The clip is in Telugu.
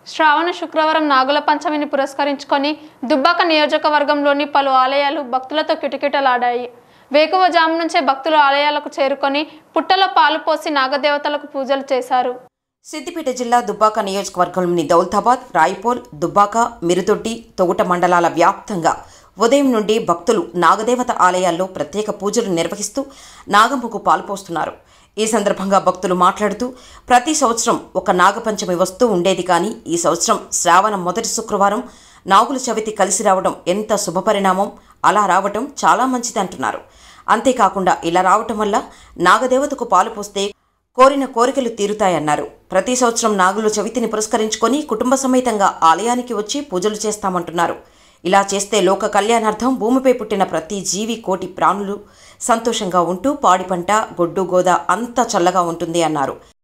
శ్రావణ శుక్రవారం నాగుల పంచమిని పురస్కరించుకొని దుబ్బాక నియోజకవర్గంలోని పలు ఆలయాలు భక్తులతో కిటకిటలాడాయి వేకువజాము నుంచే భక్తులు ఆలయాలకు చేరుకొని పుట్టలో పాలు పోసి నాగదేవతలకు పూజలు చేశారు సిద్దిపేట జిల్లా దుబ్బాక నియోజకవర్గంలోని దౌలతాబాద్ రాయపోల్ దుబ్బాక మిరుదొడ్డి తొగుట మండలాల వ్యాప్తంగా ఉదయం నుండి భక్తులు నాగదేవత ఆలయాల్లో ప్రత్యేక పూజలు నిర్వహిస్తూ నాగమ్మకు పాల్పోస్తున్నారు ఈ సందర్భంగా భక్తులు మాట్లాడుతూ ప్రతి సంవత్సరం ఒక నాగపంచమి వస్తూ ఉండేది కానీ ఈ సంవత్సరం శ్రావణ మొదటి శుక్రవారం నాగుల చవితి కలిసి రావడం ఎంత శుభపరిణామం అలా రావటం చాలా మంచిది అంటున్నారు అంతేకాకుండా ఇలా రావటం వల్ల నాగదేవతకు పాలు పోస్తే కోరిన కోరికలు తీరుతాయన్నారు ప్రతి సంవత్సరం నాగుల చవితిని పురస్కరించుకొని కుటుంబ సమేతంగా ఆలయానికి వచ్చి పూజలు చేస్తామంటున్నారు ఇలా చేస్తే లోక కళ్యాణార్థం భూమిపై పుట్టిన ప్రతి జీవి కోటి ప్రాణులు సంతోషంగా ఉంటూ పాడి పంట గొడ్డు గోద అంతా చల్లగా ఉంటుంది అన్నారు